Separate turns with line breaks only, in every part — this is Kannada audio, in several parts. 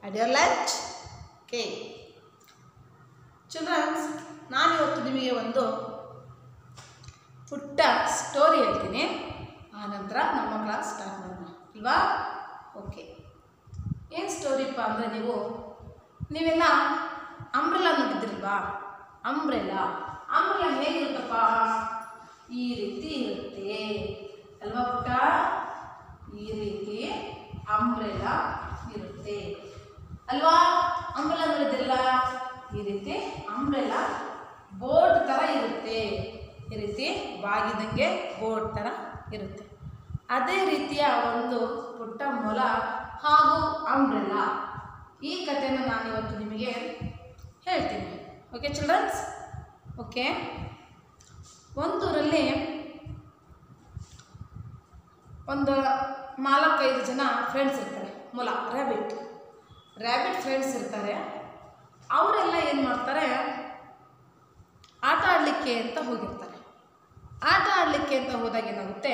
had your lunch okay childrens ನಾನಿವತ್ತು ನಿಮಗೆ ಒಂದು ಪುಟ್ಟ ಸ್ಟೋರಿ ಹೇಳ್ತೀನಿ ಆನಂತರ ನಮ್ಮ ಕ್ಲಾಸ್ ಸ್ಟಾರ್ಟ್ ಮಾಡೋಣ ಅಲ್ವಾ ಓಕೆ ಏನು ಸ್ಟೋರಿಪ್ಪ ಅಂದರೆ ನೀವು ನೀವೆಲ್ಲ ಅಂಬ್ರೆಲಾ ನೋಡಿದ್ರಲ್ವಾ ಅಂಬ್ರೆಲಾ ಅಂಬ್ರೆಲಾ ಹೇಗಿರುತ್ತಪ್ಪ ಈ ರೀತಿ ಇರುತ್ತೆ ಅಲ್ವಾ ಪುಟ್ಟ ಈ ರೀತಿ ಅಂಬ್ರೆಲಾ ಇರುತ್ತೆ ಅಲ್ವಾ ಅಂಬ್ರೆಲಾ ನೋಡಿದ್ರಲ್ಲ ಈ ರೀತಿ ಅಂಬ್ರೆಲಾ ಬೋಟ್ ಥರ ಇರುತ್ತೆ ಈ ರೀತಿ ಬಾಗಿದಂಗೆ ಬೋಟ್ ಥರ ಇರುತ್ತೆ ಅದೇ ರೀತಿಯ ಒಂದು ಪುಟ್ಟ ಮೊಲ ಹಾಗೂ ಅಂಬ್ರೆಲಾ ಈ ಕಥೆನ ನಾನಿವತ್ತು ನಿಮಗೆ ಹೇಳ್ತೀನಿ ಓಕೆ ಚಿಲ್ಡ್ರನ್ಸ್ ಓಕೆ ಒಂದೂರಲ್ಲಿ ಒಂದು ನಾಲ್ಕೈದು ಜನ ಫ್ರೆಂಡ್ಸ್ ಇರ್ತಾರೆ ಮೊಲ ರ್ಯಾಬಿಟ್ ರ್ಯಾಬಿಟ್ ಫ್ರೆಂಡ್ಸ್ ಇರ್ತಾರೆ ಅವರೆಲ್ಲ ಏನು ಮಾಡ್ತಾರೆ ಆಟ ಆಡಲಿಕ್ಕೆ ಅಂತ ಹೋಗಿರ್ತಾರೆ ಆಟ ಆಡಲಿಕ್ಕೆ ಅಂತ ಹೋದಾಗ ಏನಾಗುತ್ತೆ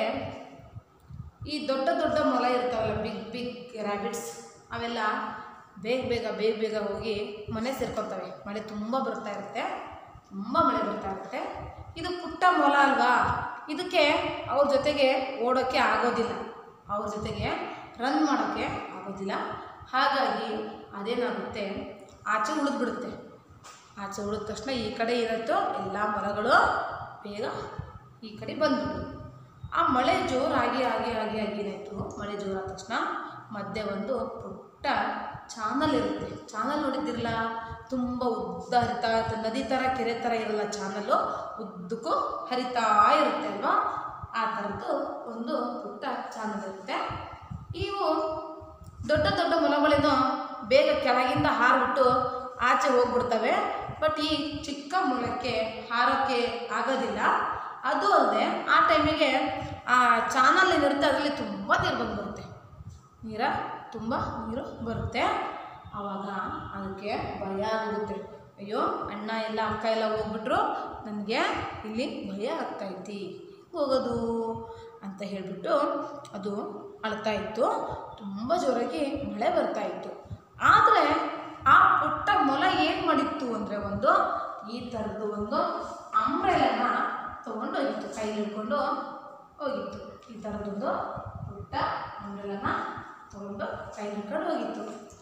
ಈ ದೊಡ್ಡ ದೊಡ್ಡ ಮೊಲ ಇರ್ತಾವಲ್ಲ ಬಿಗ್ ಬಿಗ್ ರ್ಯಾಬಿಟ್ಸ್ ಅವೆಲ್ಲ ಬೇಗ ಬೇಗ ಬೇಗ ಬೇಗ ಹೋಗಿ ಮನೆ ಸೇರ್ಕೊತವೆ ಮಳೆ ತುಂಬ ಬರ್ತಾ ಇರುತ್ತೆ ತುಂಬ ಮಳೆ ಬರ್ತಾ ಇರುತ್ತೆ ಇದು ಪುಟ್ಟ ಮೊಲ ಅಲ್ವಾ ಇದಕ್ಕೆ ಅವ್ರ ಜೊತೆಗೆ ಓಡೋಕ್ಕೆ ಆಗೋದಿಲ್ಲ ಅವ್ರ ಜೊತೆಗೆ ರನ್ ಮಾಡೋಕ್ಕೆ ಆಗೋದಿಲ್ಲ ಹಾಗಾಗಿ ಅದೇನಾಗುತ್ತೆ ಆಚೆ ಉಳಿದ್ಬಿಡುತ್ತೆ ಆಚೆ ಉಳಿದ ತಕ್ಷಣ ಈ ಕಡೆ ಏನಾಯ್ತು ಎಲ್ಲ ಮರಗಳು ಬೇಗ ಈ ಕಡೆ ಬಂದ್ಬಿಟ್ಟು ಆ ಮಳೆ ಜೋರಾಗಿ ಆಗಿ ಆಗಿ ಆಗಿ ಏನಾಯಿತು ಮಳೆ ಜೋರಾದ ತಕ್ಷಣ ಮಧ್ಯೆ ಒಂದು ಪುಟ್ಟ ಚಾನಲ್ ಇರುತ್ತೆ ಚಾನಲ್ ನೋಡಿದ್ದಿರಲ್ಲ ತುಂಬ ಉದ್ದ ಹರಿತಾ ಇರುತ್ತೆ ನದಿ ಥರ ಕೆರೆ ಥರ ಇರಲ್ಲ ಚಾನಲ್ಲು ಉದ್ದಕ್ಕೂ ಹರಿತಾ ಇರುತ್ತೆ ಅಲ್ವಾ ಆ ಥರದ್ದು ಒಂದು ಪುಟ್ಟ ಚಾನಲ್ ಇರುತ್ತೆ ಇವು ದೊಡ್ಡ ದೊಡ್ಡ ಮೊಲಗಳೇನೋ ಬೇಗ ಕೆಳಗಿಂದ ಹಾರಿಬಿಟ್ಟು ಆಚೆ ಹೋಗ್ಬಿಡ್ತವೆ ಬಟ್ ಈ ಚಿಕ್ಕ ಮೊಲಕ್ಕೆ ಹಾರೋಕ್ಕೆ ಆಗೋದಿಲ್ಲ ಅದು ಅಲ್ಲದೆ ಆ ಟೈಮಿಗೆ ಆ ಚಾನಲ್ ಏನಿರುತ್ತೆ ಅದರಲ್ಲಿ ತುಂಬ ನೀರು ಬಂದ್ಬರುತ್ತೆ ನೀರ ತುಂಬ ನೀರು ಬರುತ್ತೆ ಆವಾಗ ಅದಕ್ಕೆ ಭಯ ಆಗುತ್ತೆ ಅಯ್ಯೋ ಅಣ್ಣ ಎಲ್ಲ ಅಕ್ಕ ಎಲ್ಲ ಹೋಗ್ಬಿಟ್ರು ನನಗೆ ಇಲ್ಲಿ ಭಯ ಆಗ್ತೈತಿ ಹೋಗೋದು ಅಂತ ಹೇಳಿಬಿಟ್ಟು ಅದು ಅಳ್ತಾ ಇತ್ತು ತುಂಬ ಜೋರಾಗಿ ಮಳೆ ಬರ್ತಾ ಇತ್ತು ಆದರೆ ಆ ಪುಟ್ಟ ಮೊಲ ಏನು ಮಾಡಿತ್ತು ಅಂದರೆ ಒಂದು ಈ ಥರದ್ದು ಒಂದು ಅಂಬ್ರೆಲನ ತೊಗೊಂಡು ಹೋಗಿತ್ತು ಕೈಲಿ ಹಿಡ್ಕೊಂಡು ಹೋಗಿತ್ತು ಈ ಥರದ್ದೊಂದು ಪುಟ್ಟ ಅಂಬ್ರೆಲನ ತೊಗೊಂಡು ಕೈಲಿ ಹಿಡ್ಕೊಂಡು ಹೋಗಿತ್ತು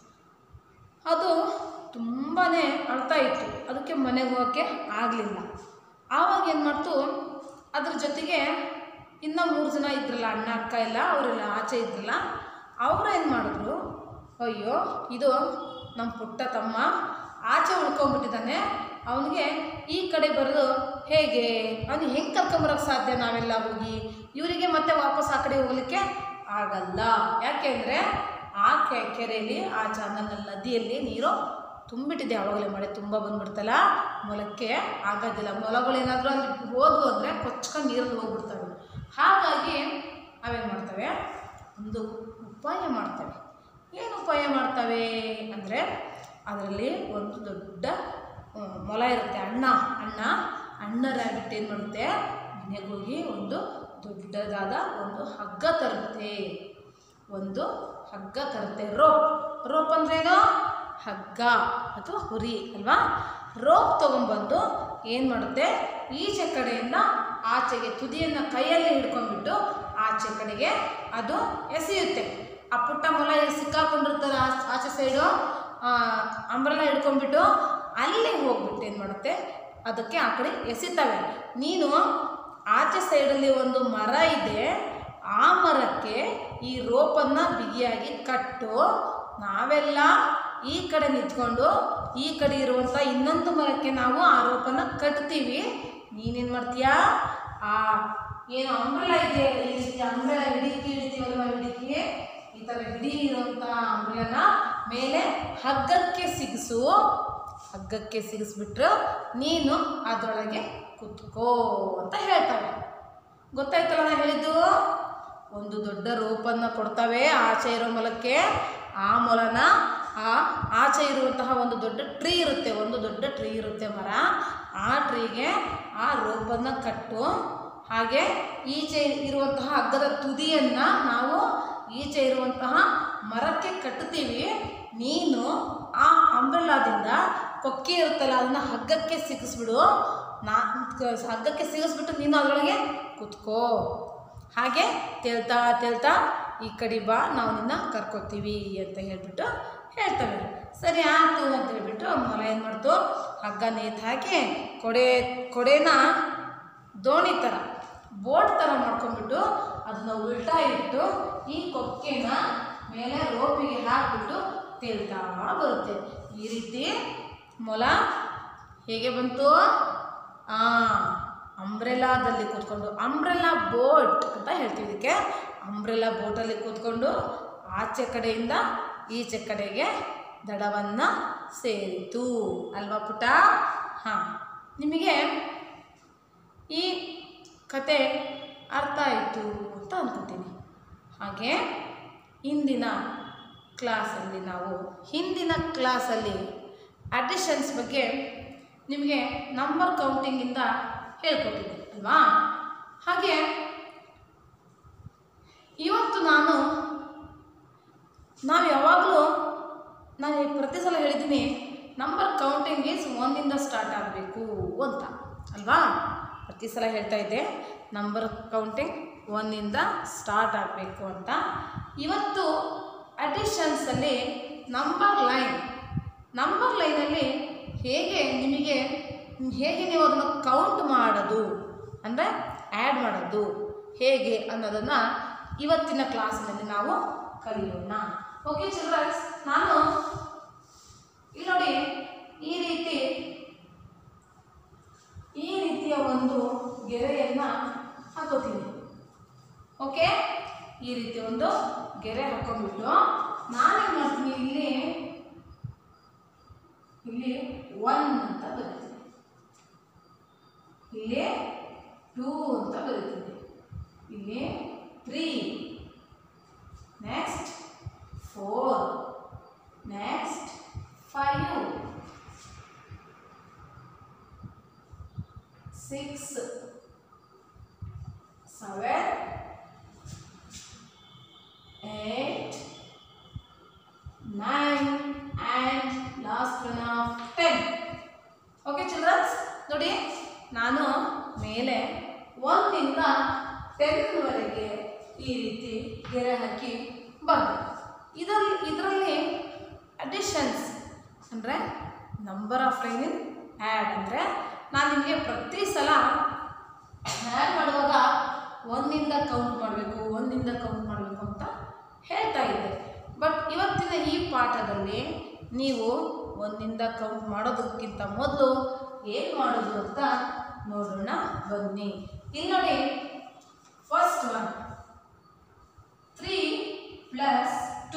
ಅದು ತುಂಬಾ ಅಳ್ತಾ ಇತ್ತು ಅದಕ್ಕೆ ಮನೆಗೆ ಹೋಗೋಕ್ಕೆ ಆಗಲಿಲ್ಲ ಆವಾಗ ಏನು ಮಾಡ್ತು ಅದ್ರ ಜೊತೆಗೆ ಇನ್ನೂ ಮೂರು ಜನ ಇದ್ರಲ್ಲ ಅಣ್ಣ ಅಕ್ಕ ಎಲ್ಲ ಅವರೆಲ್ಲ ಆಚೆ ಇದ್ರಲ್ಲ ಅವ್ರು ಏನು ಮಾಡಿದ್ರು ಅಯ್ಯೋ ಇದು ನಮ್ಮ ಪುಟ್ಟ ತಮ್ಮ ಆಚೆ ಉಳ್ಕೊಂಬಿಟ್ಟಿದ್ದಾನೆ ಅವನಿಗೆ ಈ ಕಡೆ ಬರೋದು ಹೇಗೆ ಅವನು ಹೆಂಗೆ ಕರ್ಕೊಂಬರೋಕ್ಕೆ ಸಾಧ್ಯ ನಾವೆಲ್ಲ ಹೋಗಿ ಇವರಿಗೆ ಮತ್ತೆ ವಾಪಸ್ ಆ ಕಡೆ ಹೋಗಲಿಕ್ಕೆ ಆಗಲ್ಲ ಯಾಕೆಂದರೆ ಆ ಕೆ ಕೆರೆಯಲ್ಲಿ ಆ ಚಾನಲ್ ನದಿಯಲ್ಲಿ ನೀರು ತುಂಬಿಟ್ಟಿದೆ ಆವಾಗಲೇ ಮಳೆ ತುಂಬ ಬಂದ್ಬಿಡ್ತಲ್ಲ ಮೊಲಕ್ಕೆ ಆಗೋದಿಲ್ಲ ಮೊಲಗಳೇನಾದರೂ ಅಲ್ಲಿ ಹೋದ್ವು ಅಂದರೆ ಕೊಚ್ಕೊಂಡು ನೀರಲ್ಲಿ ಹೋಗ್ಬಿಡ್ತವೆ ಹಾಗಾಗಿ ಅವೇನು ಮಾಡ್ತವೆ ಒಂದು ಉಪಾಯ ಮಾಡ್ತವೆ ಏನು ಉಪಾಯ ಮಾಡ್ತವೆ ಅಂದರೆ ಅದರಲ್ಲಿ ಒಂದು ದೊಡ್ಡ ಆ, ಮೊಲ ಇರುತ್ತೆ ಅಣ್ಣ ಅಣ್ಣ ಅಣ್ಣ ರ್ಯಾಬಿಟ್ ಏನು ಮಾಡುತ್ತೆ ಮನೆಗೆ ಹೋಗಿ ಒಂದು ದೊಡ್ಡದಾದ ಒಂದು ಹಗ್ಗ ತರುತ್ತೆ ಒಂದು ಹಗ್ಗ ತರುತ್ತೆ ರೋಪ್ ರೋಪ್ ಅಂದ್ರೇನು ಹಗ್ಗ ಅಥವಾ ಹುರಿ ಅಲ್ವಾ ರೋಪ್ ತೊಗೊಂಬಂದು ಏನು ಮಾಡುತ್ತೆ ಈಚೆ ಕಡೆಯಿಂದ ಆಚೆಗೆ ತುದಿಯನ್ನು ಕೈಯಲ್ಲಿ ಹಿಡ್ಕೊಂಡ್ಬಿಟ್ಟು ಆಚೆ ಕಡೆಗೆ ಅದು ಎಸೆಯುತ್ತೆ ಆ ಪುಟ್ಟ ಮೊಲ ಎಲ್ಲಿ ಸಿಕ್ಕಾಕೊಂಡಿರ್ತಾರೆ ಆಚೆ- ಆಚೆ ಸೈಡು ಅಂಬ್ರೆಲ್ಲ ಹಿಡ್ಕೊಂಡ್ಬಿಟ್ಟು ಅಲ್ಲಿ ಹೋಗ್ಬಿಟ್ಟು ಏನು ಮಾಡುತ್ತೆ ಅದಕ್ಕೆ ಆ ಕಡೆ ಎಸಿತವೆ ನೀನು ಆಚೆ ಸೈಡಲ್ಲಿ ಒಂದು ಮರ ಇದೆ ಆ ಮರಕ್ಕೆ ಈ ರೋಪನ್ನು ಬಿಗಿಯಾಗಿ ಕಟ್ಟು ನಾವೆಲ್ಲ ಈ ಕಡೆ ನಿಂತ್ಕೊಂಡು ಈ ಕಡೆ ಇರುವಂಥ ಇನ್ನೊಂದು ಮರಕ್ಕೆ ನಾವು ಆ ರೋಪನ್ನು ಕಟ್ತೀವಿ ನೀನೇನು ಮಾಡ್ತೀಯಾ ಆ ಏನು ಅಂಬ್ರೆಲ ಇದೆ ಈ ರೀತಿ ಅಂಬ್ರೆಲ ಹಿಡಿಕಿ ಹಿಡಿತೀವಲ್ವ ಹಿಡಿಕಿ ಈ ಥರ ಹಿಡಿ ಇರುವಂಥ ಅಂಬ್ರೆಲನ ಮೇಲೆ ಹಗ್ಗಕ್ಕೆ ಸಿಗಿಸು ಹಗ್ಗಕ್ಕೆ ಸಿಗಿಸ್ಬಿಟ್ರು ನೀನು ಅದರೊಳಗೆ ಕುತ್ಕೋ ಅಂತ ಹೇಳ್ತಾರೆ ಗೊತ್ತಾಯ್ತಲ್ಲ ನಾ ಹೇಳಿದ್ದು ಒಂದು ದೊಡ್ಡ ರೋಪನ್ನು ಕೊಡ್ತವೆ ಆಚೆ ಇರೋ ಮೊಲಕ್ಕೆ ಆ ಮೊಲನ ಆ ಆಚೆ ಇರುವಂತಹ ಒಂದು ದೊಡ್ಡ ಟ್ರೀ ಇರುತ್ತೆ ಒಂದು ದೊಡ್ಡ ಟ್ರೀ ಇರುತ್ತೆ ಮರ ಆ ಟ್ರೀಗೆ ಆ ರೋಪನ್ನು ಕಟ್ಟು ಹಾಗೆ ಈಚೆ ಇರುವಂತಹ ಹಗ್ಗದ ತುದಿಯನ್ನು ನಾವು ಈಚೆ ಇರುವಂತಹ ಮರಕ್ಕೆ ಕಟ್ಟುತ್ತೀವಿ ನೀನು ಆ ಅಂಬ್ರೆಲಾದಿಂದ ಕೊಕ್ಕಿ ಇರುತ್ತಲ್ಲ ಅದನ್ನು ಹಗ್ಗಕ್ಕೆ ಸಿಗಿಸ್ಬಿಡು ನಾ ಕ- ಹಗ್ಗಕ್ಕೆ ಸಿಗಿಸ್ಬಿಟ್ಟು ನೀನು ಅದರೊಳಗೆ ಕುತ್ಕೋ ಹಾಗೆ ತೇಲ್ತಾ ತೇಲ್ತಾ ಈ ಕಡೆ ಬಾ ನಾವು ನಿನ್ನ ಕರ್ಕೊತೀವಿ ಅಂತ ಹೇಳ್ಬಿಟ್ಟು ಹೇಳ್ತವೆ ಸರಿ ಆಯಿತು ಅಂತ ಹೇಳ್ಬಿಟ್ಟು ಮೊಲ ಏನು ಮಾಡ್ತು ಹಗ್ಗ ನೇತು ಹಾಕಿ ಕೊಡೆ ಕೊಡೆನ ದೋಣಿ ಥರ ಬೋಟ್ ಥರ ಮಾಡ್ಕೊಂಡ್ಬಿಟ್ಟು ಅದನ್ನ ಉಲ್ಟಾ ಇಟ್ಟು ಈ ಕೊಕ್ಕೆನ ಮೇಲೆ ರೋಪಿಗೆ ಹಾಕ್ಬಿಟ್ಟು ತೇಲ್ತಾ ಬರುತ್ತೆ ಈ ರೀತಿ ಮೊಲ ಹೇಗೆ ಬಂತು ಆ ಅಂಬ್ರೆಲಾದಲ್ಲಿ ಕೂತ್ಕೊಂಡು ಅಂಬ್ರೆಲಾ ಬೋಟ್ ಅಂತ ಹೇಳ್ತೀವಿ ಇದಕ್ಕೆ ಅಂಬ್ರೆಲಾ ಬೋಟಲ್ಲಿ ಕೂತ್ಕೊಂಡು ಆಚೆ ಕಡೆಯಿಂದ ಈಚೆ ಕಡೆಗೆ ದಡವನ್ನು ಸೇರಿತು ಅಲ್ವಾ ಪುಟ ಹಾಂ ನಿಮಗೆ ಈ ಕತೆ ಅರ್ಥ ಆಯಿತು ಅಂತ ಅನ್ಕೋತೀನಿ ಹಾಗೆ ಇಂದಿನ ಕ್ಲಾಸಲ್ಲಿ ನಾವು ಹಿಂದಿನ ಕ್ಲಾಸಲ್ಲಿ ಅಡಿಷನ್ಸ್ ಬಗ್ಗೆ ನಿಮಗೆ ನಂಬರ್ ಕೌಂಟಿಂಗಿಂದ ಹೇಳ್ಕೊಟ್ಟಿದ್ದೆ ಅಲ್ವಾ ಹಾಗೆ ಇವತ್ತು ನಾನು ನಾವು ಯಾವಾಗಲೂ ನಾನು ಪ್ರತಿ ಸಲ ಹೇಳಿದ್ದೀನಿ ನಂಬರ್ ಕೌಂಟಿಂಗ್ ಈಸ್ ಒಂದಿಂದ ಸ್ಟಾರ್ಟ್ ಆಗಬೇಕು ಅಂತ ಅಲ್ವಾ ಪ್ರತಿ ಸಲ ಹೇಳ್ತಾ ಇದ್ದೆ ನಂಬರ್ ಕೌಂಟಿಂಗ್ ಒಂದಿಂದ ಸ್ಟಾರ್ಟ್ ಆಗಬೇಕು ಅಂತ ಇವತ್ತು ಅಡಿಷನ್ಸಲ್ಲಿ ನಂಬರ್ ಲೈನ್ ನಂಬರ್ ಲೈನಲ್ಲಿ ಹೇಗೆ ನಿಮಗೆ ಹೇಗೆ ನೀವು ಅದನ್ನು ಕೌಂಟ್ ಮಾಡೋದು ಅಂದರೆ ಆ್ಯಡ್ ಮಾಡೋದು ಹೇಗೆ ಅನ್ನೋದನ್ನು ಇವತ್ತಿನ ಕ್ಲಾಸಿನಲ್ಲಿ ನಾವು ಕಲಿಯೋಣ ಓಕೆ ಚಿಲ್ಡ್ರನ್ಸ್ ನಾನು ಇಲ್ಲಿ ನೋಡಿ ಈ ರೀತಿ ಈ ರೀತಿಯ ಒಂದು ಗೆರೆಯನ್ನು ಹಾಕೋತೀನಿ ಓಕೆ ಈ ರೀತಿ ಒಂದು ಗೆರೆ ಹಾಕೊಂಡ್ಬಿಟ್ಟು ನಾನೇನು ಮಾಡ್ತೀನಿ ಇಲ್ಲಿ ಇಲ್ಲಿ ಒನ್ ಅಂತ ಬರೀತೀನಿ ಇಲ್ಲಿ ಟೂ ಅಂತ ಬರೀತೀನಿ ಇಲ್ಲಿ three next four next five six seven eight nine and last one of ten okay childrens ನೋಡಿ ನಾನು ಮೇಲೆ ಒಂದಿಂದ ಟೆನ್ವರೆಗೆ ಈ ರೀತಿ ಗೆರೆ ಹಾಕಿ ಬಂದೆ ಇದರಲ್ಲಿ ಇದರಲ್ಲಿ ಅಡಿಷನ್ಸ್ ಅಂದರೆ number of line in add ಅಂದರೆ ನಾನು ನಿಮಗೆ ಪ್ರತಿ ಸಲ ಆ್ಯಡ್ ಮಾಡುವಾಗ ಒಂದಿಂದ ಕೌಂಟ್ ಮಾಡಬೇಕು ಒಂದಿಂದ ಕೌಂಟ್ ಮಾಡಬೇಕು ಅಂತ ಹೇಳ್ತಾ ಇದ್ದೆ ಬಟ್ ಇವತ್ತಿನ ಈ ಪಾಠದಲ್ಲಿ ನೀವು ಒಂದಿಂದ ಕೌಂಟ್ ಮಾಡೋದಕ್ಕಿಂತ ಮೊದಲು ಏನು ಮಾಡೋದು ಅಂತ ನೋಡೋಣ ಬನ್ನಿ ಇಲ್ಲಿ ನೋಡಿ first one three plus two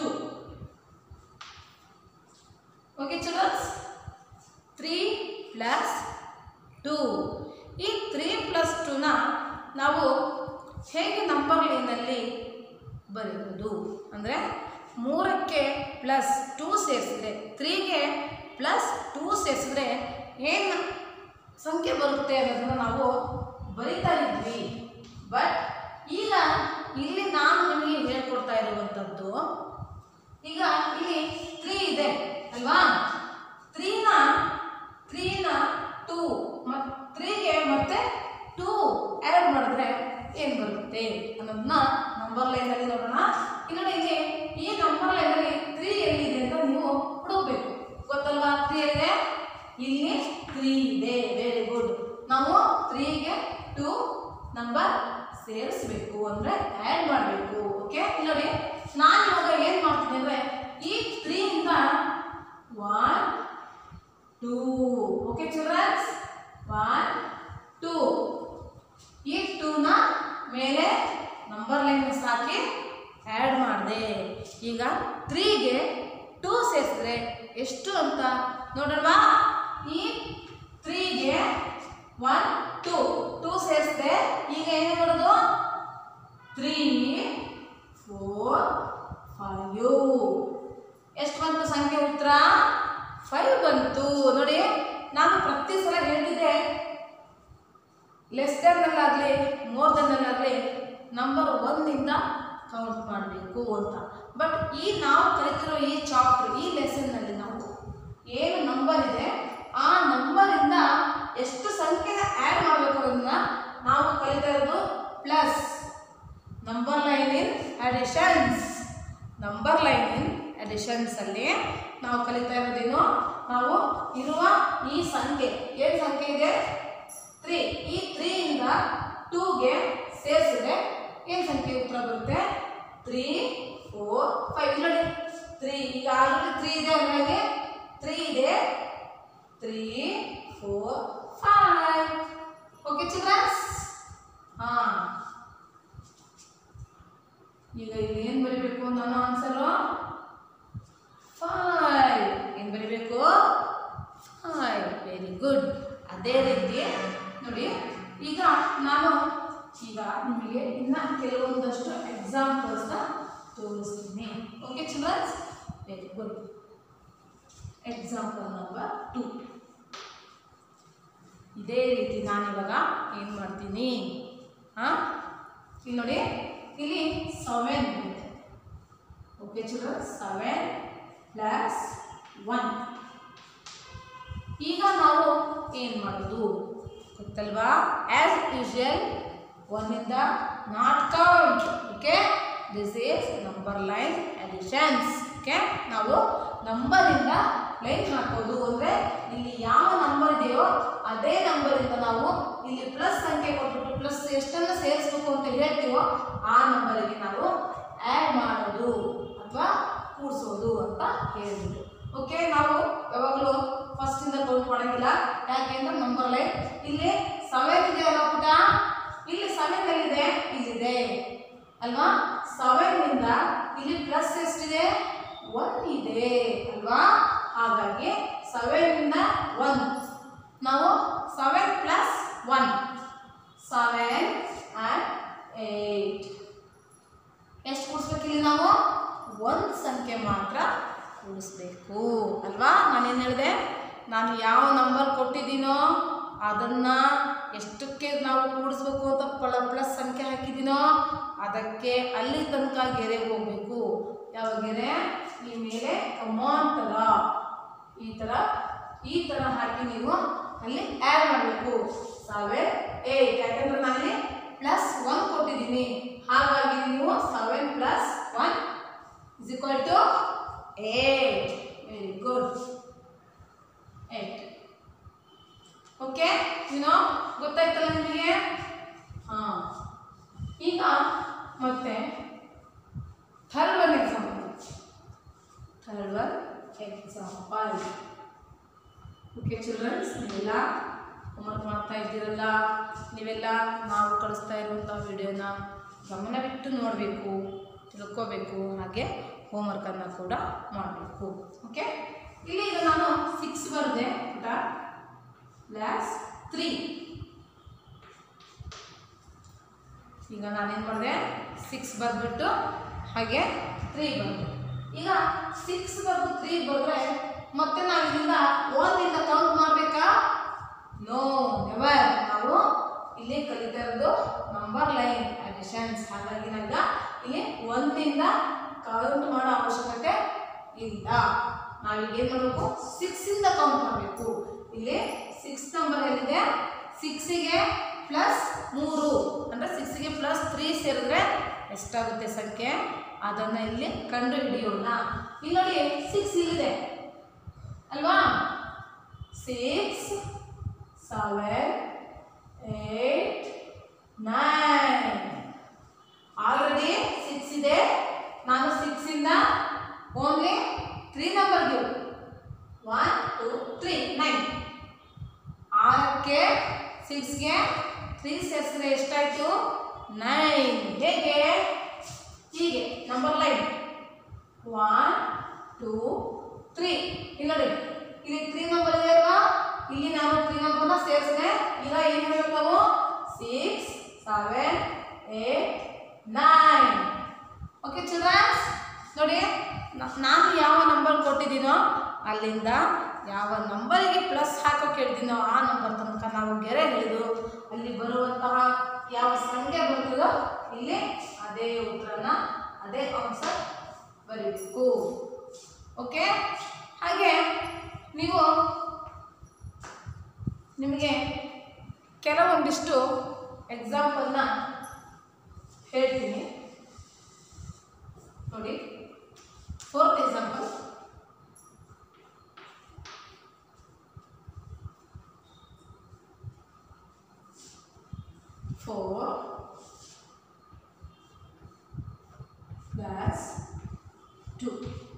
okay childrens three plus two ಈ ತ್ರೀ ಪ್ಲಸ್ ಟೂನ ನಾವು ಹೇಗೆ ನಂಬರ್ ಲೈನಲ್ಲಿ ಬರೆಯೋದು ಅಂದರೆ ಮೂರಕ್ಕೆ ಪ್ಲಸ್ ಟೂ ಸೇರಿಸಿದ್ರೆ ತ್ರೀಗೆ ಪ್ಲಸ್ ಟೂ ಸೇರಿಸಿದ್ರೆ ಏನು ಸಂಖ್ಯೆ ಬರುತ್ತೆ ಅನ್ನೋದನ್ನು ನಾವು ಬರಿತಾ ಇದ್ವಿ ಬಟ್ ಈಗ ಇಲ್ಲಿ ನಾನು ನಿಮಗೆ ಹೇಳ್ಕೊಡ್ತಾ ಇರುವಂಥದ್ದು ಈಗ ಇಲ್ಲಿ ತ್ರೀ ಇದೆ ಅಲ್ವಾ ತ್ರೀನ ತ್ರೀನ ಟೂ ಮತ್ತು ತ್ರೀಗೆ ಮತ್ತೆ ಟೂ ಆ್ಯಡ್ ಮಾಡಿದ್ರೆ ಏನು ಬರುತ್ತೆ ಅನ್ನೋದನ್ನ ನಂಬರ್ ಲೈನಲ್ಲಿ ನೋಡೋಣ ಈಗ ನೋಡಿ ಇಲ್ಲಿ ಈ ನಂಬರ್ ಲೈನಲ್ಲಿ ತ್ರೀ ಎಲ್ಲಿದೆ ಅಂತ ನೀವು ಹುಡುಕ್ಬೇಕು ಗೊತ್ತಲ್ವಾ ತ್ರೀ ಎಲ್ಲಿದೆ ಇಲ್ಲಿ ತ್ರೀ ಇದೆ ವೆರಿ ಗುಡ್ ನಾವು ತ್ರೀಗೆ ಟೂ ನಂಬರ್ ಸೇರಿಸ್ಬೇಕು ಅಂದರೆ ಆ್ಯಡ್ ಮಾಡಬೇಕು ಓಕೆ ಇಲ್ಲಿ ನೋಡಿ ನಾನು ಇವಾಗ ಏನು ಮಾಡ್ತೀನಿ ಅಂದರೆ ಈ ತ್ರೀಯಿಂದ one two okay childrens one two ಈ ಟೂನ ಮೇಲೆ ನಂಬರ್ ಲೈನ್ಸ್ ಹಾಕಿ ಆ್ಯಡ್ ಮಾಡಿದೆ ಈಗ ತ್ರೀಗೆ ಟೂ ಸೇರಿಸಿದ್ರೆ ಎಷ್ಟು ಅಂತ ನೋಡಲ್ವಾ ಈ ತ್ರೀಗೆ ಒನ್ ಟೂ ಟೂ ಸೇರಿಸಿದೆ ಈಗ ಏನು ಮಾಡೋದು ತ್ರೀ ಫೋರ್ ಫೈವ್ ಎಷ್ಟು ಬಂತು ಸಂಖ್ಯೆ ಉತ್ತರ ಫೈವ್ ಬಂತು ನೋಡಿ ನಾನು ಪ್ರತಿ ಸಲ ಹೇಳ್ತಿದ್ದೆ ಲೆಸ್ ದೆನ್ನಲ್ಲಾಗಲಿ ಮೋರ್ ದೆನ್ನಲ್ಲಾಗಲಿ ನಂಬರ್ ಒಂದಿಂದ ಕೌಂಟ್ ಮಾಡಬೇಕು ಅಂತ ಬಟ್ ಈ ನಾವು ಕಲಿತಿರೋ ಈ ಚಾಪ್ಟರ್ ಈ ಲೆಸನ್ನಲ್ಲಿ ನಾವು ಏನು ನಂಬರ್ ಇದೆ ಆ ನಂಬರಿಂದ ಎಷ್ಟು ಸಂಖ್ಯೆ ಆ್ಯಡ್ ಮಾಡಬೇಕು ಅನ್ನೋದನ್ನ ನಾವು ಕಲಿತಾ ಇರೋದು plus number line in additions number line in additions ಅಲ್ಲಿ ನಾವು ಕಲಿತಾ ಇರೋದೇನು ನಾವು ಇರುವ ಈ ಸಂಖ್ಯೆ ಏನು ಸಂಖ್ಯೆ ಇದೆ ತ್ರೀ ಈ ತ್ರೀಯಿಂದ ಟೂಗೆ ಸೇರಿಸಿದ್ರೆ ಏನು ಸಂಖ್ಯೆ ಉತ್ತರ ಬರುತ್ತೆ ತ್ರೀ ಫೋರ್ ಫೈವ್ ನೋಡಿ ತ್ರೀ ಈಗ ಆಲ್ರೆಡಿ ತ್ರೀ ಇದೆ ಹಾಗಾಗಿ ತ್ರೀ ಇದೆ three four five okay childrens ಹಾಂ ಈಗ ಇಲ್ಲಿ ಏನು ಬರಿಬೇಕು ನಾನು ಆನ್ಸರು ಫೈವ್ ಏನು ಬರಿಬೇಕು ಫೈವ್ ವೆರಿ ಗುಡ್ ಅದೇ ರೀತಿ ನೋಡಿ ಈಗ ನಾನು ಈಗ ನಿಮಗೆ ಇನ್ನ ಕೆಲವೊಂದಷ್ಟು ಎಕ್ಸಾಂಪಲ್ಸ್ನ ತೋರಿಸ್ತೀನಿ okay childrens very good example number two ಇದೇ ರೀತಿ ನಾನಿವಾಗ ಏನು ಮಾಡ್ತೀನಿ ಹಾಂ ಇಲ್ಲಿ ನೋಡಿ ಇಲ್ಲಿ ಸೆವೆನ್ ಬರುತ್ತೆ okay children seven plus one ಈಗ ನಾವು ಏನು ಮಾಡೋದು ಗೊತ್ತಲ್ವಾ ಆ್ಯಸ್ ಯೂಶುವಲ್ ಒನ್ನಿಂದ not count okay this is number line additions okay ನಾವು ನಂಬರಿಂದ ಲೈನ್ ಹಾಕೋದು ಅಂದರೆ ಇಲ್ಲಿ ಯಾವ ನಂಬರ್ ಇದೆಯೋ ಅದೇ ನಂಬರಿಂದ ನಾವು ಇಲ್ಲಿ ಪ್ಲಸ್ ಸಂಖ್ಯೆ ಕೊಟ್ಬಿಟ್ಟು ಪ್ಲಸ್ ಎಷ್ಟನ್ನು ಸೇರಿಸ್ಬೇಕು ಅಂತ ಹೇಳ್ತೀವೋ ಆ ನಂಬರಿಗೆ ನಾವು ಆ್ಯಡ್ ಮಾಡೋದು ಅಥವಾ ಕೂಡಿಸೋದು ಅಂತ ಹೇಳ್ಬಿಟ್ಟು ಓಕೆ ನಾವು ಯಾವಾಗಲೂ ಫಸ್ಟಿಂದ ಕೌಂಟ್ ಮಾಡೋಂಗಿಲ್ಲ ಯಾಕೆಂದ್ರೆ ನಂಬರ್ ಲೈನ್ ಇಲ್ಲಿ ಸೆವೆನ್ ಇದೆ ಅಲ್ವಾ ಪುಟ ಇಲ್ಲಿ ಸೆವೆನ್ ಎಲ್ಲಿದೆ ಇಲ್ಲಿದೆ ಅಲ್ವಾ ಸೆವೆನ್ನಿಂದ ಇಲ್ಲಿ ಪ್ಲಸ್ ಎಷ್ಟಿದೆ ಒನ್ ಇದೆ ಅಲ್ವಾ ಹಾಗಾಗಿ ಸೆವೆನ್ನಿಂದ ಒನ್ ನಾವು seven plus one seven and eight ಎಷ್ಟು ಕೂಡಿಸ್ಬೇಕಿಲ್ಲಿ ನಾವು ಒಂದು ಸಂಖ್ಯೆ ಮಾತ್ರ ಕೂಡಿಸ್ಬೇಕು ಅಲ್ವಾ ನಾನೇನು ಹೇಳಿದೆ ನಾನು ಯಾವ ನಂಬರ್ ಕೊಟ್ಟಿದ್ದೀನೋ ಅದನ್ನು ಎಷ್ಟಕ್ಕೆ ನಾವು ಕೂಡಿಸ್ಬೇಕು ಅಂತ ಪಳ ಪ್ಲಸ್ ಸಂಖ್ಯೆ ಹಾಕಿದ್ದೀನೋ ಅದಕ್ಕೆ ಅಲ್ಲಿ ತನಕ ಗೆರೆಗೆ ಹೋಗಬೇಕು ಯಾವ ಗೆರೆ ಈ ಮೇಲೆ ಕಮಾನ್ ಥರ ಈ ಥರ ಈ ಥರ ಹಾಕಿ ನೀವು ಅಲ್ಲಿ ಆ್ಯಡ್ ಮಾಡಬೇಕು ಸೆವೆನ್ ಏಯ್ಟ್ ಯಾಕಂದ್ರೆ ನಾನಲ್ಲಿ ಪ್ಲಸ್ ಒನ್ ಕೊಟ್ಟಿದ್ದೀನಿ ಹಾಗಾಗಿ ನೀವು seven plus one is equal to eight very good eight okay ಏನೋ ಗೊತ್ತಾಯ್ತಲ್ಲ ನಿಮಗೆ ಹಾಂ ಈಗ ಮತ್ತೆ third one example third one example okay childrens ನೀವೆಲ್ಲ ಹೋಮ್ವರ್ಕ್ ಮಾಡ್ತಾ ಇದ್ದೀರಲ್ಲ ನೀವೆಲ್ಲ ನಾವು ಕಳಿಸ್ತಾ ಇರುವಂಥ ವಿಡಿಯೋನ ಗಮನವಿಟ್ಟು ನೋಡಬೇಕು ತಿಳ್ಕೋಬೇಕು ಹಾಗೆ ಹೋಮ್ವರ್ಕನ್ನು ಕೂಡ ಮಾಡಬೇಕು ಓಕೆ ಇಲ್ಲಿ ಈಗ ನಾನು ಸಿಕ್ಸ್ ಬರೆದೆ ಪುಟ ಪ್ಲಸ್ ತ್ರೀ ಈಗ ನಾನೇನು ಮಾಡಿದೆ ಸಿಕ್ಸ್ ಬರೆದ್ಬಿಟ್ಟು ಹಾಗೆ ತ್ರೀ ಬರೆದೆ ಈಗ ಸಿಕ್ಸ್ ಬರೆದು ತ್ರೀ ಬರೆದ್ರೆ ಮತ್ತೆ ನಾವು ಇಲ್ಲಿಂದ ಒಂದಿಂದ ಕೌಂಟ್ ಮಾಡಬೇಕಾ ನೋ ನೆವರ್ ನಾವು ಇಲ್ಲಿ ಕಲಿತಾ ಇರೋದು ನಂಬರ್ ಲೈನ್ ಅಡಿಷನ್ಸ್ ಹಾಗಾಗಿ ನಾವೀಗ ಇಲ್ಲಿ ಒಂದಿಂದ ಕೌಂಟ್ ಮಾಡೋ ಅವಶ್ಯಕತೆ ಇಲ್ಲ ನಾವೀಗ ಏನು ಮಾಡಬೇಕು ಸಿಕ್ಸಿಂದ ಕೌಂಟ್ ಮಾಡಬೇಕು ಇಲ್ಲಿ ಸಿಕ್ಸ್ ನಂಬರ್ ಎಲ್ಲಿದೆ ಸಿಕ್ಸಿಗೆ ಪ್ಲಸ್ ಮೂರು ಅಂದರೆ ಸಿಕ್ಸಿಗೆ ಪ್ಲಸ್ ತ್ರೀ ಸೇರಿದ್ರೆ ಎಷ್ಟಾಗುತ್ತೆ ಸಂಖ್ಯೆ ಅದನ್ನು ಇಲ್ಲಿ ಕಂಡು ಹಿಡಿಯೋಣ ಇಲ್ಲಿ ನೋಡಿ ಸಿಕ್ಸ್ ಇಲ್ಲಿದೆ ಅಲ್ವಾ six seven eight nine already six ಇದೆ ನಾನು ಸಿಕ್ಸಿಂದ only three number give one two three nine ಆರಕ್ಕೆ ಸಿಕ್ಸ್ಗೆ ತ್ರೀ ಸೇರಿಸಿದ್ರೆ ಎಷ್ಟಾಯಿತು ನೈನ್ ಹೇಗೆ ಹೀಗೆ number line one two three ಇಲ್ಲಿ ನೋಡಿ ಇಲ್ಲಿ ತ್ರೀ ನಂಬರ್ ಇದೆ ಅಲ್ವಾ ಇಲ್ಲಿ ನಾನು ತ್ರೀ ನಂಬರ್ನ ಸೇರಿಸಿದೆ ಈಗ ಏನು ಹೇಳ್ಬೇಕು ನಾವು six seven eight nine okay childrens ನೋಡಿ ನ- ನಾನು ಯಾವ ನಂಬರ್ ಕೊಟ್ಟಿದ್ದೀನೋ ಅಲ್ಲಿಂದ ಯಾವ ನಂಬರಿಗೆ ಪ್ಲಸ್ ಹಾಕೋಕೆ ಹೇಳಿದ್ದೀನೋ ಆ ನಂಬರ್ ತನಕ ನಾವು ಗೆರೆ ಹಿಡಿದು ಅಲ್ಲಿ ಬರುವಂತಹ ಯಾವ ಸಂಖ್ಯೆ ಬರ್ತದೋ ಇಲ್ಲಿ ಅದೇ ಉತ್ತರನ ಅದೇ ಆನ್ಸರ್ ಬರೀಬೇಕು ಓಕೆ ಹಾಗೆ ನೀವು ನಿಮಗೆ ಕೆಲವೊಂದಿಷ್ಟು ಎಕ್ಸಾಂಪಲ್ನ ಹೇಳ್ತೀನಿ ನೋಡಿ fourth example four plus two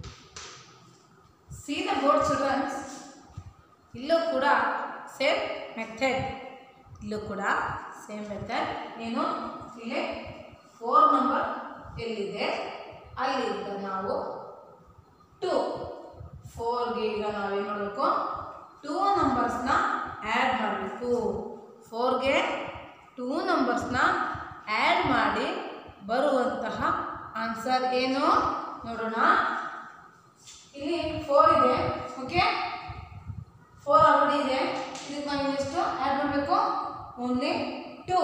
see the board childrens ಇಲ್ಲೂ ಕೂಡ ಸೇಮ್ ಮೆಥಡ್ ಇಲ್ಲೂ ಕೂಡ ಸೇಮ್ ಮೆಥಡ್ ಏನು ಇಲ್ಲಿ ಫೋರ್ ನಂಬರ್ ಎಲ್ಲಿದೆ ಅಲ್ಲಿಂದ ನಾವು ಟು ಫೋರ್ಗೆ ಈಗ ನಾವೇನು ಮಾಡಬೇಕು ಟೂ ನಂಬರ್ಸ್ನ ಆ್ಯಡ್ ಮಾಡಬೇಕು ಫೋರ್ಗೆ ಟೂ ನಂಬರ್ಸ್ನ ಆ್ಯಡ್ ಮಾಡಿ ಬರುವಂತಹ ಆನ್ಸರ್ ಏನು ನೋಡೋಣ ಇಲ್ಲಿ ಫೋರ್ ಇದೆ ಓಕೆ ಫೋರ್ ಆಲ್ರೆಡಿ ಇದೆ ಇದಕ್ಕೆ ನಾವು ಇನ್ನೆಷ್ಟು ಆ್ಯಡ್ ಮಾಡಬೇಕು only two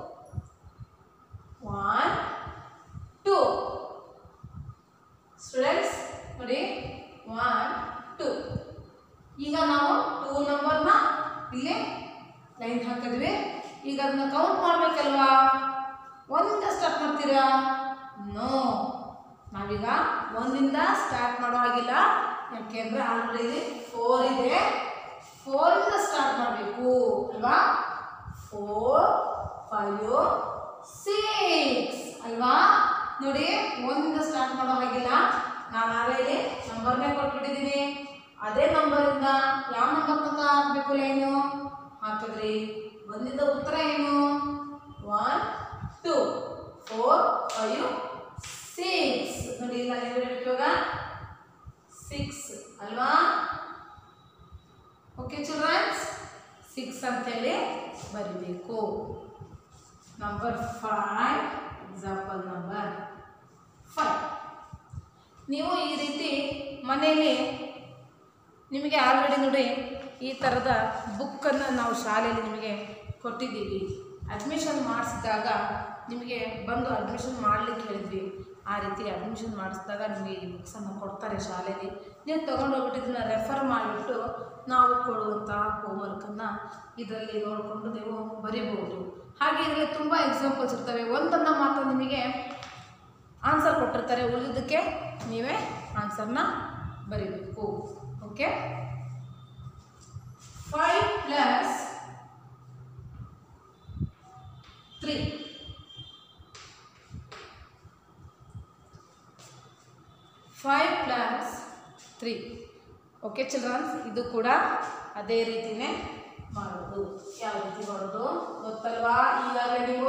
one two students ನೋಡಿ ಒನ್ ಟೂ ಈಗ ನಾವು ಟೂ ನಂಬರ್ನ ಇಲ್ಲಿ ಲೈನ್ ಹಾಕಿದ್ವಿ ಈಗ ಅದನ್ನ ಕೌಂಟ್ ಮಾಡ್ಬೇಕಲ್ವಾ ಒಂದ ಸ್ಟಾರ್ಟ್ ಮಾಡ್ತೀರಾ ನೋ ನಾವೀಗ ಒಂದಿಂದ ಸ್ಟಾರ್ಟ್ ಮಾಡೋ ಹಾಗಿಲ್ಲ ಯಾಕೆಂದ್ರೆ ಆಲ್ರೆಡಿ ಫೋರ್ ಇದೆ ಫೋರಿಂದ ಸ್ಟಾರ್ಟ್ ಮಾಡಬೇಕು ಅಲ್ವಾ ಫೋರ್ ಫೈವ್ ಸಿಕ್ಸ್ ಅಲ್ವಾ ನೋಡಿ ಒಂದಿಂದ ಸ್ಟಾರ್ಟ್ ಮಾಡೋ ಹಾಗಿಲ್ಲ ನಾನು ಆಲ್ರೆಡಿ ನಂಬರ್ನೇ ಕೊಟ್ಬಿಟ್ಟಿದ್ದೀನಿ ಅದೇ ನಂಬರಿಂದ ಯಾವ ನಂಬರ್ ತನಕ ಹಾಕಬೇಕು ಲೈನು ಹಾಕಿದ್ರಿ ಬಂದಿದ್ದ ಉತ್ತರ ಏನು one two four five six ನೋಡಿ ಈಗ ನೀವು ಹೇಳ್ಬೇಕು ಇವಾಗ ಸಿಕ್ಸ್ ಅಲ್ವಾ ಓಕೆ ಚಿಲ್ಡ್ರನ್ಸ್ ಸಿಕ್ಸ್ ಅಂತೇಳಿ ಬರಿಬೇಕು number five example number five ನೀವು ಈ ರೀತಿ ಮನೆಯಲ್ಲಿ ನಿಮಗೆ ಆಲ್ರೆಡಿ ನೋಡಿ ಈ ಥರದ ಬುಕ್ಕನ್ನು ನಾವು ಶಾಲೆಯಲ್ಲಿ ನಿಮಗೆ ಕೊಟ್ಟಿದ್ದೀವಿ ಅಡ್ಮಿಷನ್ ಮಾಡಿಸಿದಾಗ ನಿಮಗೆ ಬಂದು ಅಡ್ಮಿಷನ್ ಮಾಡಲಿಕ್ಕೆ ಹೇಳಿದ್ವಿ ಆ ರೀತಿ ಅಡ್ಮಿಷನ್ ಮಾಡಿಸಿದಾಗ ನಿಮಗೆ ಈ ಬುಕ್ಸನ್ನು ಕೊಡ್ತಾರೆ ಶಾಲೆಯಲ್ಲಿ ನೀವು ತೊಗೊಂಡೋಗ್ಬಿಟ್ಟು ಇದನ್ನು ರೆಫರ್ ಮಾಡಿಬಿಟ್ಟು ನಾವು ಕೊಡುವಂಥ ಹೋಮ್ವರ್ಕನ್ನು ಇದರಲ್ಲಿ ನೋಡಿಕೊಂಡು ನೀವು ಬರಿಬೋದು ಹಾಗೆ ಇದರಲ್ಲಿ ತುಂಬ ಎಕ್ಸಾಂಪಲ್ಸ್ ಇರ್ತವೆ ಒಂದನ್ನು ಮಾತ್ರ ನಿಮಗೆ ಆನ್ಸರ್ ಕೊಟ್ಟಿರ್ತಾರೆ ಉಳಿದಕ್ಕೆ ನೀವೇ ಆನ್ಸರ್ನ ಬರಿಬೇಕು okay five plus three five plus three okay childrens ಇದು ಕೂಡ ಅದೇ ರೀತಿನೇ ಮಾಡೋದು ಯಾವ ರೀತಿ ಮಾಡೋದು ಗೊತ್ತಲ್ವಾ ಈಗಾಗಲೇ ನೀವು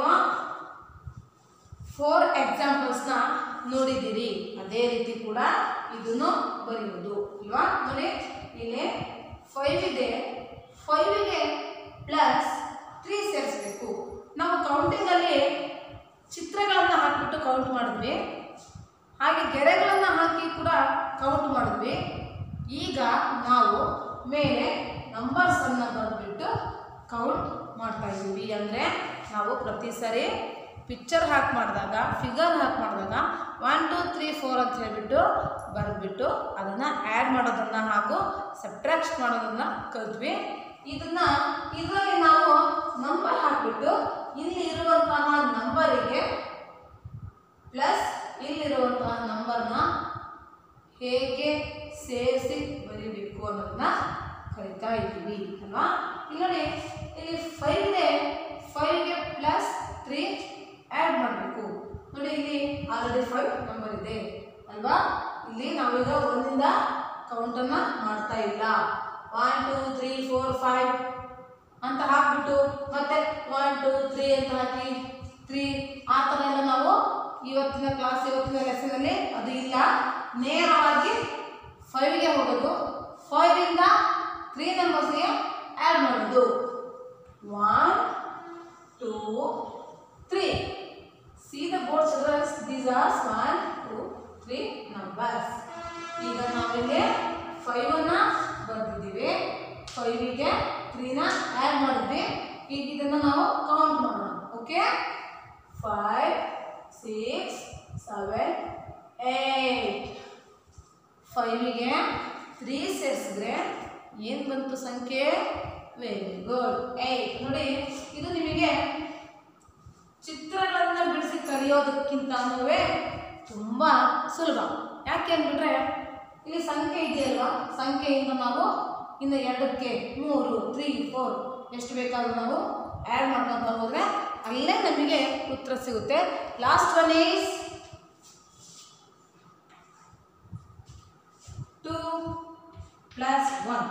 ಫೋರ್ ಎಕ್ಸಾಂಪಲ್ಸ್ನ ನೋಡಿದ್ದೀರಿ ಅದೇ ರೀತಿ ಕೂಡ ಇದನ್ನು ಬರೆಯುವುದು ಅಲ್ವಾ ನೋಡಿ ಇಲ್ಲಿ ಫೈವ್ ಇದೆ ಫೈವಿಗೆ ಪ್ಲಸ್ ತ್ರೀ ಸೇರಿಸ್ಬೇಕು ನಾವು ಕೌಂಟಿಂಗಲ್ಲಿ ಚಿತ್ರಗಳನ್ನು ಹಾಕಿಬಿಟ್ಟು ಕೌಂಟ್ ಮಾಡಿದ್ವಿ ಹಾಗೆ ಗೆರೆಗಳನ್ನು ಹಾಕಿ ಕೂಡ ಕೌಂಟ್ ಮಾಡಿದ್ವಿ ಈಗ ನಾವು ಮೇಲೆ ನಂಬರ್ಸನ್ನು ಬರೆದ್ಬಿಟ್ಟು ಕೌಂಟ್ ಮಾಡ್ತಾ ಇದ್ದೀವಿ ಅಂದರೆ ನಾವು ಪ್ರತಿ ಸರಿ ಪಿಕ್ಚರ್ ಹಾಕಿ ಮಾಡಿದಾಗ ಫಿಗರ್ ಹಾಕಿ ಮಾಡಿದಾಗ ಒನ್ ಟು ತ್ರೀ ಫೋರ್ ಅಂತ ಹೇಳಿಬಿಟ್ಟು ಬರೆದ್ಬಿಟ್ಟು ಅದನ್ನು ಆ್ಯಡ್ ಮಾಡೋದನ್ನು ಹಾಗೂ ಸಬ್ಟ್ರಾಕ್ಟ್ ಮಾಡೋದನ್ನು ಕಲಿತ್ವಿ ಇದನ್ನು ಇದರಲ್ಲಿ ನಾವು ನಂಬರ್ ಹಾಕಿಬಿಟ್ಟು ಇಲ್ಲಿ ಇರುವಂತಹ ನಂಬರಿಗೆ ಪ್ಲಸ್ ಇಲ್ಲಿರುವಂತಹ ನಂಬರ್ನ ಹೇಗೆ ಸೇರಿಸಿ ಬರೀಬೇಕು ಅನ್ನೋದನ್ನ ಕಲಿತಾ ಇದ್ದೀವಿ ಅಲ್ವಾ ಇಲ್ಲಿ ನೋಡಿ ಇಲ್ಲಿ ಫೈವ್ ಇದೆ ಫೈವ್ಗೆ ಪ್ಲಸ್ ತ್ರೀ ಆ್ಯಡ್ ಮಾಡಬೇಕು ನೋಡಿ ಇಲ್ಲಿ ಆಲ್ರೆಡಿ ಫೈವ್ ನಂಬರ್ ಇದೆ ಅಲ್ವಾ ಇಲ್ಲಿ ನಾವೀಗ ಒಂದಿಂದ ಕೌಂಟನ್ನು ಮಾಡ್ತಾ ಇಲ್ಲ one two three four five ಅಂತ ಹಾಕ್ಬಿಟ್ಟು ಮತ್ತೆ ಒನ್ ಟೂ ತ್ರೀ ಅಂತ ಹಾಕಿ ತ್ರೀ ಆ ಥರ ಎಲ್ಲ ನಾವು ಇವತ್ತಿನ ಕ್ಲಾಸ್ ಇವತ್ತಿನ ಲೆಸನಲ್ಲಿ ಅದು ಇಲ್ಲ ನೇರವಾಗಿ ಫೈವ್ಗೆ ಹೋಗೋದು ಫೈವಿಂದ ತ್ರೀ ನಂಬರ್ಸ್ಗೆ ಆ್ಯಡ್ ಮಾಡೋದು one two three see the board childrens these are one two three numbers ಈಗ ನಾವಿಲ್ಲಿ ಫೈವನ್ನ ಬರೆದಿದ್ದೀವಿ ಸಿಕ್ಸ್ ಸೆವೆನ್ ಏಯ್ಟ್ ಫೈವಿಗೆ ತ್ರೀ ಸೇರಿಸಿದ್ರೆ ಏನು ಬಂತು ಸಂಖ್ಯೆ ವೆರಿ ಗುಡ್ ಏಯ್ಟ್ ನೋಡಿ ಇದು ನಿಮಗೆ ಚಿತ್ರಗಳನ್ನು ಬಿಡಿಸಿ ಕಲಿಯೋದಕ್ಕಿಂತನೂ ತುಂಬ ಸುಲಭ ಯಾಕೆ ಅಂದ್ಬಿಟ್ರೆ ಇಲ್ಲಿ ಸಂಖ್ಯೆ ಇದೆಯಲ್ವಾ ಸಂಖ್ಯೆಯಿಂದ ನಾವು ಇನ್ನು ಎರಡಕ್ಕೆ ಮೂರು ತ್ರೀ ಫೋರ್ ಎಷ್ಟು ಬೇಕಾದ್ರೂ ನಾವು ಆ್ಯಡ್ ಮಾಡ್ಕೊತ ಹೋದರೆ ಅಲ್ಲೇ ನಮಗೆ ಉತ್ತರ ಸಿಗುತ್ತೆ last one is two plus one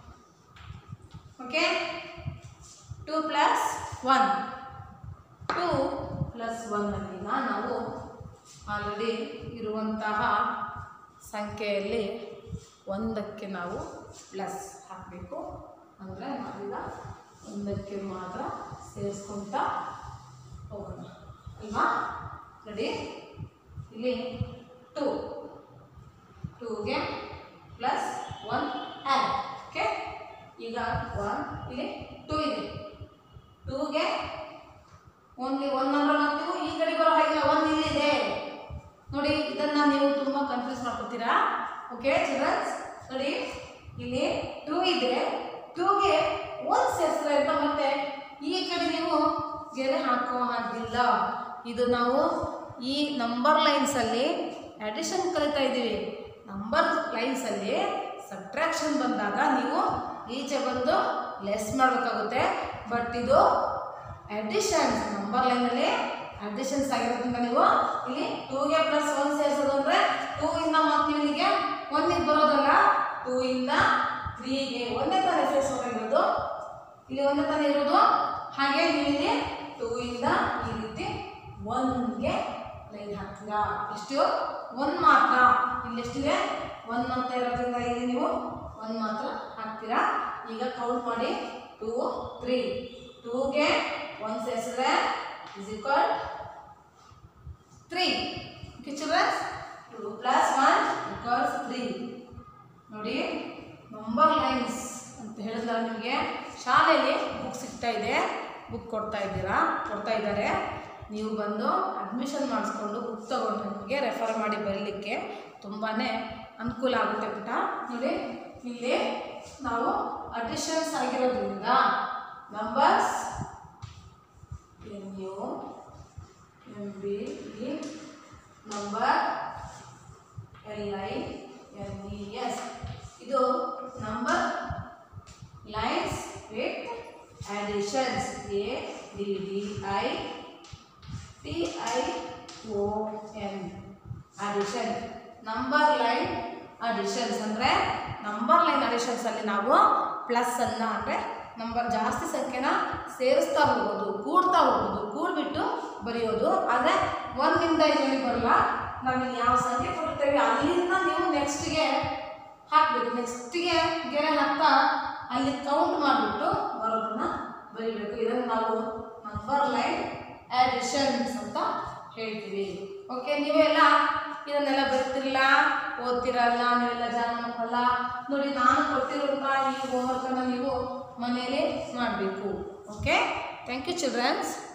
okay two plus one two plus ಒನ್ನಲ್ಲಿನ ನಾವು ಆಲ್ರೆಡಿ ಇರುವಂತಹ ಸಂಖ್ಯೆಯಲ್ಲಿ ಒಂದಕ್ಕೆ ನಾವು ಪ್ಲಸ್ ಹಾಕಬೇಕು ಅಂದರೆ ನಾವೀಗ ಒಂದಕ್ಕೆ ಮಾತ್ರ ಸೇರಿಸ್ಕೊತಾ ಹೋಗೋಣ ಅಲ್ವಾ ರೆಡಿ ಇಲ್ಲಿ ಟೂ ಟೂಗೆ ಪ್ಲಸ್ ಒನ್ ಆ್ಯಡ್ ಓಕೆ ಈಗ ಒನ್ ಇಲ್ಲಿ ಟೂ ಇದೆ ಟೂಗೆ ಓನ್ಲಿ ಒನ್ ನಂಬರ್ ಮಾಡ್ತೀವಿ ಈ ಕಡೆ ಬರೋ ಹಾಗಿಲ್ಲ ಒನ್ ಇಲ್ಲಿದೆ ನೋಡಿ ಇದನ್ನ ನೀವು ತುಂಬ ಕನ್ಫ್ಯೂಸ್ ಮಾಡ್ಕೊತೀರಾ ಓಕೆ ಚಿಲ್ಡ್ರನ್ಸ್ ನೋಡಿ ಇಲ್ಲಿ ಟೂ ಇದೆ ಟೂಗೆ ಒಂದು ಸೇರಿಸ್ರೆ ಅಂತ ಮತ್ತೆ ಈ ಕಡೆ ನೀವು ಗೆರೆ ಹಾಕೋ ಹಾಗಿಲ್ಲ ಇದು ನಾವು ಈ ನಂಬರ್ ಲೈನ್ಸಲ್ಲಿ ಅಡಿಷನ್ ಕಲಿತಾ ಇದ್ದೀವಿ ನಂಬರ್ ಲೈನ್ಸಲ್ಲಿ ಸಬ್ಟ್ರಾಕ್ಷನ್ ಬಂದಾಗ ನೀವು ಈಚೆ ಬಂದು ಲೆಸ್ ಮಾಡಬೇಕಾಗುತ್ತೆ ಬಟ್ ಇದು ಅಡಿಷನ್ಸ್ ನಂಬರ್ ಲೈನಲ್ಲಿ ಅಡಿಷನ್ಸ್ ಆಗಿರೋದ್ರಿಂದ ನೀವು ಇಲ್ಲಿ ಟೂಗೆ ಪ್ಲಸ್ ಒನ್ ಸೇರಿಸೋದು ಅಂದರೆ ಟೂ ಇಂದ ಮತ್ತೆ ಇಲ್ಲಿಗೆ ಒಂದಿಗೆ ಬರೋದಲ್ಲ ಟೂ ಇಂದ ತ್ರೀಗೆ ಒಂದೇ ತಾನೇ ಸೇರಿಸೋದಾಗಿರೋದು ಇಲ್ಲಿ ಒಂದೇ ತಾನೇ ಇರೋದು ಹಾಗೆ ನೀವು ಇಲ್ಲಿ ಟೂ ಇಂದ ಈ ರೀತಿ ಒನ್ಗೆ ಲೈನ್ ಹಾಕ್ತೀರಾ ಎಷ್ಟು ಒನ್ ಮಾತ್ರ ಇಲ್ಲಿ ಎಷ್ಟಿದೆ ಒನ್ ಅಂತ ಇರೋದ್ರಿಂದ ಇಲ್ಲಿ ನೀವು ಒನ್ ಮಾತ್ರ ಹಾಕ್ತೀರಾ ಈಗ ಕೌಂಟ್ ಮಾಡಿ ಟೂ ತ್ರೀ ಟೂಗೆ ಒನ್ ಸೇರಿಸಿದ್ರೆ is equal three okay childrens two plus one equals three ನೋಡಿ ನಂಬರ್ ಲೈನ್ಸ್ ಅಂತ ಹೇಳಿದ್ರೆ ನಿಮಗೆ ಶಾಲೆಯಲ್ಲಿ ಬುಕ್ ಸಿಗ್ತಾ ಇದೆ ಬುಕ್ ಕೊಡ್ತಾ ಇದ್ದೀರಾ ಕೊಡ್ತಾ ಇದ್ದಾರೆ ನೀವು ಬಂದು ಅಡ್ಮಿಷನ್ ಮಾಡಿಸ್ಕೊಂಡು ಬುಕ್ ತೊಗೊಂಡು ನಿಮಗೆ ರೆಫರ್ ಮಾಡಿ ಬರಲಿಕ್ಕೆ ತುಂಬಾ ಅನುಕೂಲ ಆಗುತ್ತೆ ಪುಟ ನೋಡಿ ಇಲ್ಲಿ ನಾವು ಅಡಿಷನ್ಸ್ ಆಗಿರೋದ್ರಿಂದ numbers N U M B E number L I N E S ಇದು number lines with additions A D D I T I O N addition number line additions ಅಂದರೆ ನಂಬರ್ ಲೈನ್ ಅಡಿಷನ್ಸಲ್ಲಿ ನಾವು ಪ್ಲಸ್ಸನ್ನು ಅಂದರೆ ನಂಬರ್ ಜಾಸ್ತಿ ಸಂಖ್ಯೆನ ಸೇರಿಸ್ತಾ ಹೋಗೋದು ಕೂಡ್ತಾ ಹೋಗೋದು ಕೂಡ್ಬಿಟ್ಟು ಬರೆಯೋದು ಆದರೆ ಒಂದಿಂದ ಇದರಲ್ಲಿ ಬರಲ್ಲ ನಾವಿಲ್ಲಿ ಯಾವ ಸಂಖ್ಯೆ ಕೊಟ್ಟಿರ್ತೇವೆ ಅಲ್ಲಿಂದ ನೀವು ನೆಕ್ಸ್ಟ್ಗೆ ಹಾಕಬೇಕು ನೆಕ್ಸ್ಟ್ಗೆ ಗೆರೆ ಹಾಕ್ತಾ ಅಲ್ಲಿ ಕೌಂಟ್ ಮಾಡಿಬಿಟ್ಟು ಬರೋದನ್ನ ಬರೀಬೇಕು ಇದನ್ನು ನಾವು ನಂಬರ್ ಲೈನ್ ಅಡಿಷನ್ಸ್ ಅಂತ ಹೇಳ್ತೀವಿ ಓಕೆ ನೀವೆಲ್ಲ ಇದನ್ನೆಲ್ಲ ಬರ್ತಿರಲ್ಲ ಓದ್ತಿರಲ್ಲ ನೀವೆಲ್ಲ ಜಾಣ ಮಕ್ಕಳಲ್ಲ ನೋಡಿ ನಾನು ಕೊಟ್ಟಿರುವಂಥ ಈ ಹೋಮ್ವರ್ಕನ್ನು ನೀವು ಮನೆಯಲ್ಲಿ ಮಾಡಬೇಕು ಓಕೆ ಥ್ಯಾಂಕ್ ಯು ಚಿಲ್ಡ್ರನ್ಸ್